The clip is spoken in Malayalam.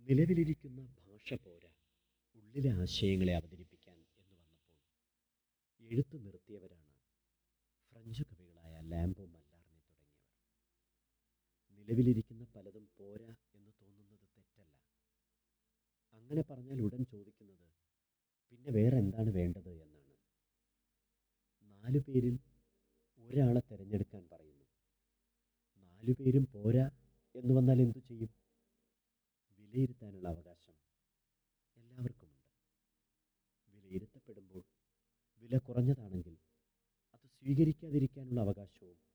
നിലവിലിരിക്കുന്ന ഭാഷ പോരാ ഉള്ളിലെ ആശയങ്ങളെ അവതരിപ്പിക്കാൻ എന്ന് വന്നപ്പോൾ എഴുത്ത് നിർത്തിയവരാണ് ഫ്രഞ്ച് കവികളായ ലാംബോ മല്ലാർനെ തുടങ്ങിയവർ നിലവിലിരിക്കുന്ന പലതും പോരാ എന്ന് തോന്നുന്നത് തെറ്റല്ല അങ്ങനെ പറഞ്ഞാൽ ഉടൻ ചോദിക്കുന്നത് പിന്നെ വേറെ എന്താണ് വേണ്ടത് എന്നാണ് നാലു പേരിൽ ഒരാളെ തിരഞ്ഞെടുക്കാൻ പറയുന്നു നാലു പേരും പോരാ എന്ന് വന്നാൽ എന്തു ചെയ്യും വിലയിരുത്താനുള്ള അവകാശം എല്ലാവർക്കുമുണ്ട് വിലയിരുത്തപ്പെടുമ്പോൾ വില കുറഞ്ഞതാണെങ്കിൽ അത് സ്വീകരിക്കാതിരിക്കാനുള്ള അവകാശവും